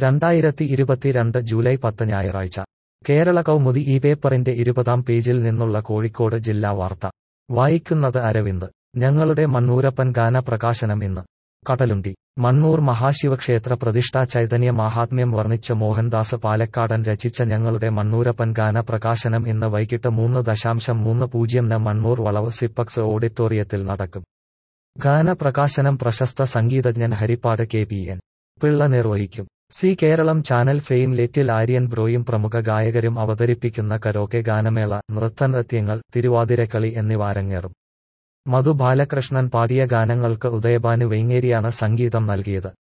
രണ്ടായിരത്തി ഇരുപത്തിരണ്ട് ജൂലൈ പത്ത് ഞായറാഴ്ച കേരള കൗമുദി ഈ പേപ്പറിന്റെ ഇരുപതാം പേജിൽ നിന്നുള്ള കോഴിക്കോട് ജില്ലാ വാർത്ത വായിക്കുന്നത് അരവിന്ദ് ഞങ്ങളുടെ മണ്ണൂരപ്പൻ ഗാന പ്രകാശനം ഇന്ന് കടലുണ്ടി മണ്ണൂർ മഹാശിവക്ഷേത്ര പ്രതിഷ്ഠാ ചൈതന്യ മാഹാത്മ്യം വർണ്ണിച്ച മോഹൻദാസ് പാലക്കാടൻ രചിച്ച ഞങ്ങളുടെ മണ്ണൂരപ്പൻ ഗാന പ്രകാശനം ഇന്ന് വൈകിട്ട് മൂന്ന് ദശാംശം മൂന്ന് പൂജ്യംന് മണ്ണൂർ വളവ് സിപ്പക്സ് ഓഡിറ്റോറിയത്തിൽ നടക്കും ഗാന പ്രകാശനം പ്രശസ്ത സംഗീതജ്ഞൻ Harippad K P N Pillai നിർവഹിക്കും C Keralam channel fame little Aryan ബ്രോയും പ്രമുഖ ഗായകരും അവതരിപ്പിക്കുന്ന കരോക്കെ ഗാനമേള നൃത്തനൃത്യങ്ങൾ തിരുവാതിരക്കളി എന്നിവ അരങ്ങേറും മധു ബാലകൃഷ്ണൻ പാടിയ ഗാനങ്ങൾക്ക് ഉദയഭാനു വെങ്ങേരിയാണ് സംഗീതം നൽകിയത്